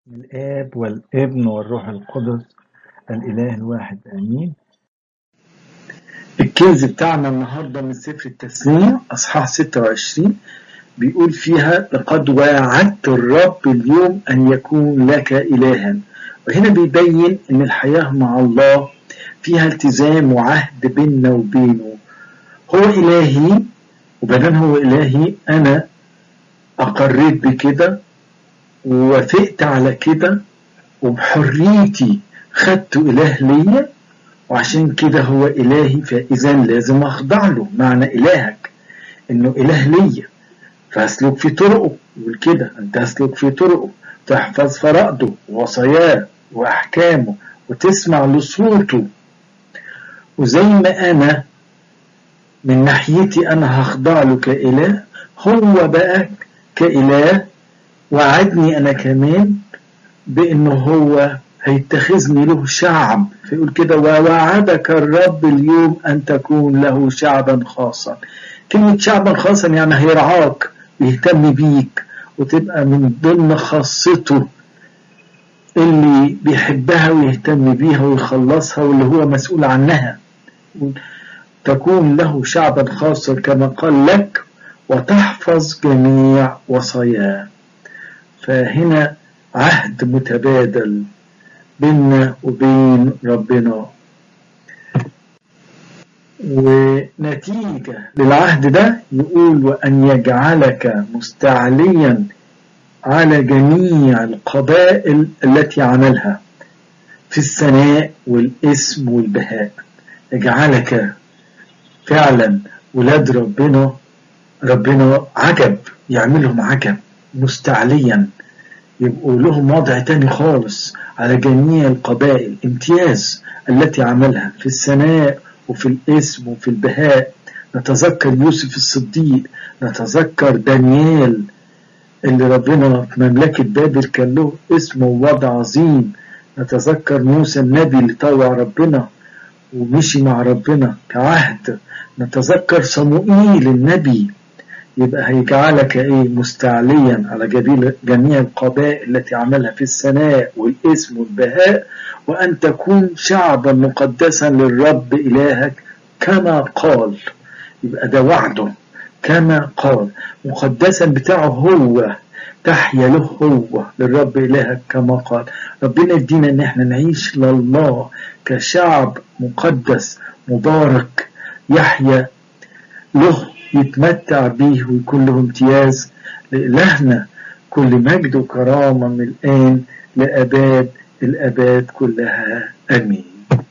الآب والابن والروح القدس الإله الواحد آمين الكنز بتاعنا النهاردة من سفر التسنية أصحاح 26 بيقول فيها لقد واعدت الرب اليوم أن يكون لك إلها وهنا بيبين أن الحياة مع الله فيها التزام وعهد بيننا وبينه هو إلهي وبدل هو إلهي أنا أقريت بكده ووافقت على كده وبحريتي خدت إله ليا وعشان كده هو إلهي فإذا لازم أخضع له معنى إلهك إنه إله ليا فأسلك في طرقه يقول كده أن تسلك في طرقه تحفظ فرائضه ووصاياه وأحكامه وتسمع لصوته وزي ما أنا من ناحيتي أنا هخضع له كإله هو بقى كإله وعدني أنا كمان بأنه هو هيتخذني له شعب فيقول كده ووعدك الرب اليوم أن تكون له شعبا خاصا كلمة شعبا خاصا يعني هيرعاك ويهتم بيك وتبقى من ضمن خاصته اللي بيحبها ويهتم بيها ويخلصها واللي هو مسؤول عنها تكون له شعبا خاصا كما قال لك وتحفظ جميع وصاياه فهنا عهد متبادل بيننا وبين ربنا ونتيجة للعهد ده يقول وأن يجعلك مستعليا على جميع القبائل التي عملها في الثناء والاسم والبهاء يجعلك فعلا ولاد ربنا ربنا عجب يعملهم عجب مستعليا يبقوا لهم وضع تاني خالص على جميع القبائل امتياز التي عملها في الثناء وفي الاسم وفي البهاء نتذكر يوسف الصديق نتذكر دانيال اللي ربنا في مملكة بابل كان له اسم ووضع عظيم نتذكر موسى النبي اللي طوع ربنا ومشي مع ربنا كعهد نتذكر صموئيل النبي يبقى هيجعلك ايه مستعليا على جميع القبائل التي عملها في الثناء والاسم والبهاء وان تكون شعبا مقدسا للرب الهك كما قال يبقى ده وعده كما قال مقدسا بتاعه هو تحيا له هو للرب إلهك كما قال ربنا يدينا ان احنا نعيش لله كشعب مقدس مبارك يحيا له يتمتع بيه ويكون له امتياز لإلهنا كل مجد وكرامة من الآن لأباد الأباد كلها آمين